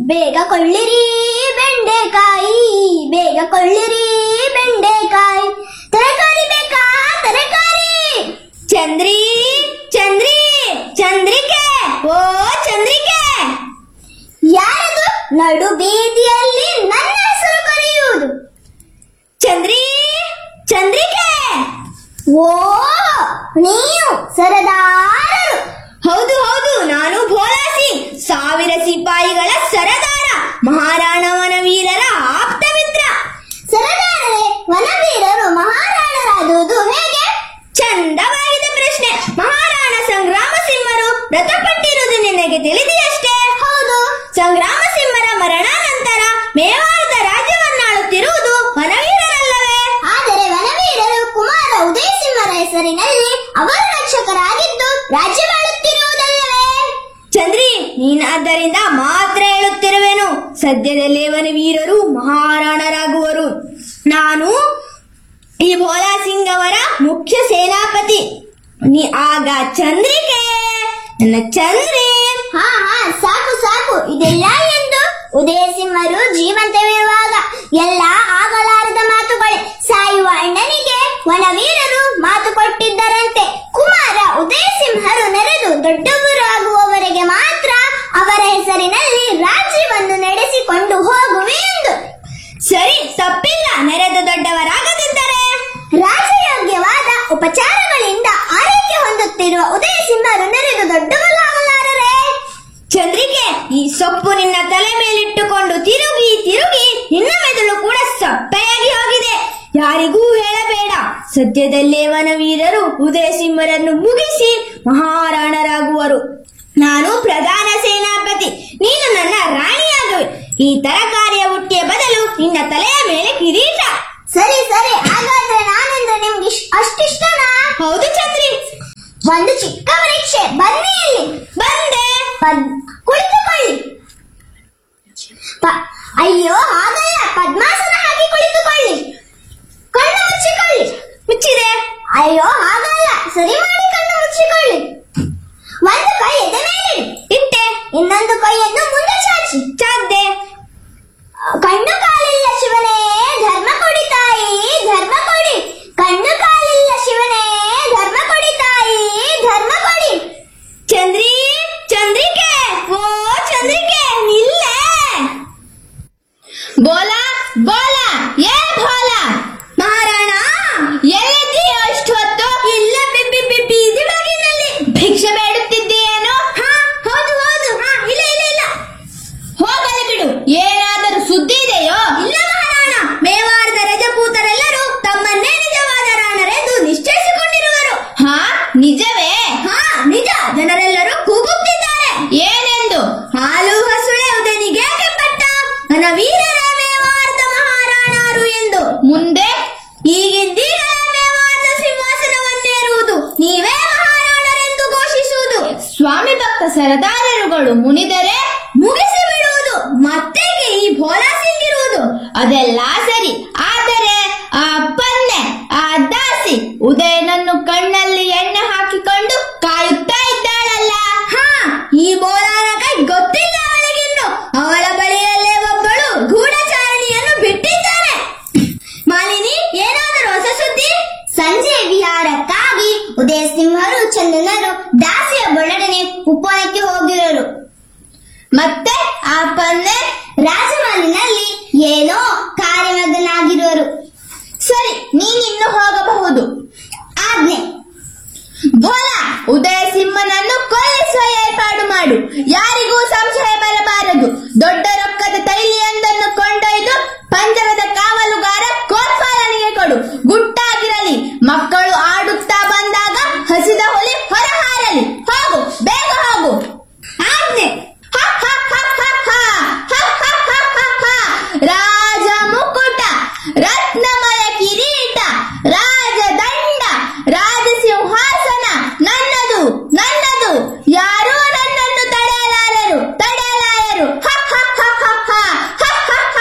ಬೇಗ ಕೊಳ್ಳಿರಿ ಬೆಂಡೆಕಾಯಿ ಬೇಗ ಕೊಳ್ಳಿರಿ ಬೆಂಡೆಕಾಯಿ ತರಕಾರಿ ಬೇಕಾ ತರಕಾರಿ ಚಂದ್ರಿ ಚಂದ್ರಿ ಚಂದ್ರಿಕೆ ಓ ಚಂದ್ರಿಕೆ ಯಾರದು ನಡು ಬೀದಿಯಲ್ಲಿ ನನ್ನ ಹೆಸರು ಕರೆಯುವುದು ಚಂದ್ರಿ ಚಂದ್ರಿಕೆ ಓ ನೀವು ಸರದಾರರು ಹೌದು ಹೌದು ನಾನು ಭೋಲಾ ಸಿಂಗ್ ಸಾವಿರ ಸಿಪಾಯಿಗಳ ಸರದಾರ ಮಹಾರಾಣ ವನವೀರರ ಆಪ್ತ ಮಿತ್ರ ಸರದಾರರೇ ವನವೀರರು ಮಹಾರಾಣರಾಗುವುದು ಹೇಗೆ ಚಂದವಾಗಿದೆ ಪ್ರಶ್ನೆ ಮಹಾರಾಣ ಸಂಗ್ರಾಮ ಸಿಂಹರು ಮೃತಪಟ್ಟಿರುವುದು ನಿನಗೆ ತಿಳಿದೆಯಷ್ಟೇ ಹೌದು ಸಂಗ್ರಾಮ ಸಿಂಹರ ಮರಣಾನಂತರ ಮೇವಾಳದ ರಾಜ್ಯವನ್ನಾಳುತ್ತಿರುವುದು ವನವೀರರಲ್ಲವೇ ಆದರೆ ವನವೀರರು ಕುಮಾರ ಉದಯ ಸಿಂಹರ ಹೆಸರಿನಲ್ಲಿ ಅವರ ರಕ್ಷಕರಾಗಿದ್ದು ರಾಜ್ಯವಾಳುತ್ತಿರುವುದಲ್ಲವೇ ಚಂದ್ರಿ ನೀನಾದ್ದರಿಂದ ಮಾತ್ರ ಹೇಳುತ್ತಿರುವೆನು ಸದ್ಯದಲ್ಲೇ ವನವೀರರು ಮಹಾರಾಣರಾಗುವರು ನಾನು ಈ ಭೋಲಾ ಸಿಂಗ್ ಅವರ ಮುಖ್ಯ ಸೇನಾಪತಿ ನೀ ಆಗ ಚಂದ್ರಿಕೆ ನನ್ನ ಚಂದ್ರಿ ಹಾ ಹಾ ಸಾಕು ಸಾಕು ಇದೆಲ್ಲ ಎಂದು ಉದಯ ಸಿಂಹರು ಜೀವಂತವಿರುವಾಗ ಎಲ್ಲ ಆಗಲಾರದ ಮಾತುಗಳೇ ಸಾಯುವ ಅಣ್ಣನಿಗೆ ವನವೀರರು ಮಾತು ಕೊಟ್ಟಿದ್ದರಂತೆ ಕುಮಾರ ಉದಯ ಸಿಂಹರು ನೆರೆದು ದೊಡ್ಡವರಾಗುವವರೆಗೆ ಮಾತ್ರ ಅವರ ಹೆಸರಿನಲ್ಲಿ ರಾಜ್ಯವನ್ನು ನಡೆಸಿಕೊಂಡು ಹೋಗುವೆ ಎಂದು ಸರಿ ತಪ್ಪಿಲ್ಲ ನೆರೆದು ದೊಡ್ಡವರಾಗದಿದ್ದರೆ ರಾಜಯೋಗ್ಯವಾದ ಉಪಚಾರಗಳಿಂದ ಆರೈಕೆ ಹೊಂದುತ್ತಿರುವ ಉದಯ ಸಿಂಹರು ನೆರೆದು ದೊಡ್ಡವರಾಗಲಾರರೇ ಚಂದ್ರಿಕೆ ಈ ಸೊಪ್ಪು ನಿನ್ನ ತಲೆ ಮೇಲಿಟ್ಟುಕೊಂಡು ತಿರುಗಿ ತಿರುಗಿ ನಿನ್ನ ಮೆದುಳು ಕೂಡ ಸಪ್ಪೆಯಾಗಿ ಹೋಗಿದೆ ಯಾರಿಗೂ ಹೇಳಬೇಡ ಸದ್ಯದಲ್ಲೇ ವನವೀರರು ಉದಯ ಸಿಂಹರನ್ನು ಮುಗಿಸಿ ಮಹಾರಾಣರಾಗುವರು ನಾನು ಪ್ರಧಾನ ಸೇನಾಪತಿ ನೀನು ನನ್ನ ರಾಣಿಯಾಗುವೆ ಈ ತರಕಾರಿಯ ಹುಟ್ಟಿಯ ಬದಲು ನಿನ್ನ ತಲೆಯ ಮೇಲೆ ಕಿರೀಟ ಸರಿ ಸರಿ ಹಾಗಾದ್ರೆ ನಾನೆಂದ್ರೆ ನಿಮ್ಗೆ ಇಶ್- ಅಷ್ಟಿಷ್ಟನಾ ಹೌದು ಚಂದ್ರಿ ಒಂದು ಚಿಕ್ಕ ಪರೀಕ್ಷೆ ಬನ್ನಿ ಇಲ್ಲಿ ಬಂದೆ ಪದ್- ಕುಳಿತುಕೊಳ್ಳಿ ಪ- ಅಯ್ಯೋ ಹಾಗಲ್ಲ ಪದ್ಮಾಸನ ಹಾಕಿ ಕುಳಿತುಕೊಳ್ಳಿ ಕಣ್ಣು ಮುಚ್ಚಿಕೊಳ್ಳಿ ಮುಚ್ಚಿದೆ ಅಯ್ಯೋ ಹಾಗಲ್ಲ ಸರಿ ಮಾಡಿ ಕಣ್ಣು ಮುಚ್ಚಿಕೊಳ್ಳಿ ಒಂದು ಕೈ ಎದೆ ಮೇಲೆ ಇಟ್ಟೆ ಇನ್ನೊಂದು ಕೈಯನ್ನು ಮುಂದೆ ಚಾಚಿ ಚಾದ್ದೆ ಕಣ್ಣು ಕಾಲಿಲ್ಲ ಶಿವನೇ ಧರ್ಮ ಕೊಡಿ ತಾಯಿ ಧರ್ಮ ಕೊಡಿ ಕಣ್ಣು ಕಾಲಿಲ್ಲ ಶಿವನೇ ಧರ್ಮ ಕೊಡಿ ತಾಯಿ ಧರ್ಮ ಕೊಡಿ ಚಂದ್ರಿ ಚಂದ್ರಿಕೆ ಓ ಚಂದ್ರಿಕೆ ನಿಲ್ಲೆ ಬೋಲಾ ಬೋಲಾ ಏ ಭೋಲಾ ಮಹಾರಾಣ ಎಲ್ಲಿದ್ದೀಯ ಅಷ್ಟು ಹೊತ್ತು ಇಲ್ಲ ಬಿಬ್ಬಿ ಬಿಬ್ಬಿ ಇದು ಬಾಗಿನಲ್ಲಿ ಭಿಕ್ಷೆ ಬೇಡುತ್ತಿದ್ದೀಯೇನೋ ಹಾ ಹೌದು ಹೌದು ಹಾ ಇಲ್ಲ ಇಲ್ಲ ಇಲ್ಲ ಹೋಗಲಿ ಬಿಡು ಏನಾದರೂ ಸುದ್ದಿ ಇದೆಯೋ ಇಲ್ಲ ಮಹಾರಾಣ ಮೇವಾರದ ರಜಪೂತರೆಲ್ಲರೂ ತಮ್ಮನ್ನೇ ನಿಜವಾದ ರಾಣರೆಂದು ನಿಶ್ಚಯಿಸಿಕೊಂಡಿರುವರು ಹಾ ನಿಜವೇ ಹಾ ನಿಜ ಜನರೆಲ್ಲರೂ ಕೂಗುತ್ತಿದ್ದಾರೆ ಏನೆಂದು ಹಾಲು ಹಸುಳೆ ಉದನಿಗೆ ಪಟ್ಟ ನನ್ನ ವೀರರ ಮೇವಾರದ ಮಹಾರಾಣರು ಎಂದು ಮುಂದೆ ಈಗಿದ್ದೀಗ ಮೇವಾರದ ಸಿಂಹಾಸನವನ್ನೇರುವುದು ನೀವೇ ಮಹಾರಾಣರೆಂದು ಘೋಷಿಸುವುದು ಸ್ವಾಮಿ ಭಕ್ತ ಸರದಾರರುಗಳು ಮುನಿದರೆ ಮುಗಿಸಿ ಬಿಡುವುದು ಮತ್ತೆಗೆ ಈ ಭೋಲಾ ಸಿಂಗ್ ಇರುವುದು ಅದೆಲ್ಲ ಸರಿ ಆದರೆ ಆ ಪನ್ನೆ ಆ ದಾಸಿ ಉದಯನನ್ನು ಕಣ್ಣಲ್ಲಿ ಎಣ್ಣೆ ಹಾಕಿಕೊಂಡು ಕಾಯುತ್ತಾ ಇದ್ದಾಳಲ್ಲ ಹಾ ಈ ಬೋಲಾನ ಕೈ ಗೊತ್ತಿಲ್ಲ ಅವಳಿಗಿನ್ನು ಅವಳ ಬಳಿಯಲ್ಲೇ ಒಬ್ಬಳು ಗೂಢಚಾರಣಿಯನ್ನು ಬಿಟ್ಟಿದ್ದಾನೆ ಮಾಲಿನಿ ಏನಾದರೂ ಹೊಸ ಸುದ್ದಿ ಸಂಜೆ ವಿಹಾರಕ್ಕಾಗಿ ಉದಯ ಸಿಂಹರು ಚಂದನರು ದಾಸಿಯ ಬೊಳಡನೆ ಉಪವನಕ್ಕೆ ಹೋಗಿರೋರು ಮತ್ತೆ ಆ ಪನ್ನೆ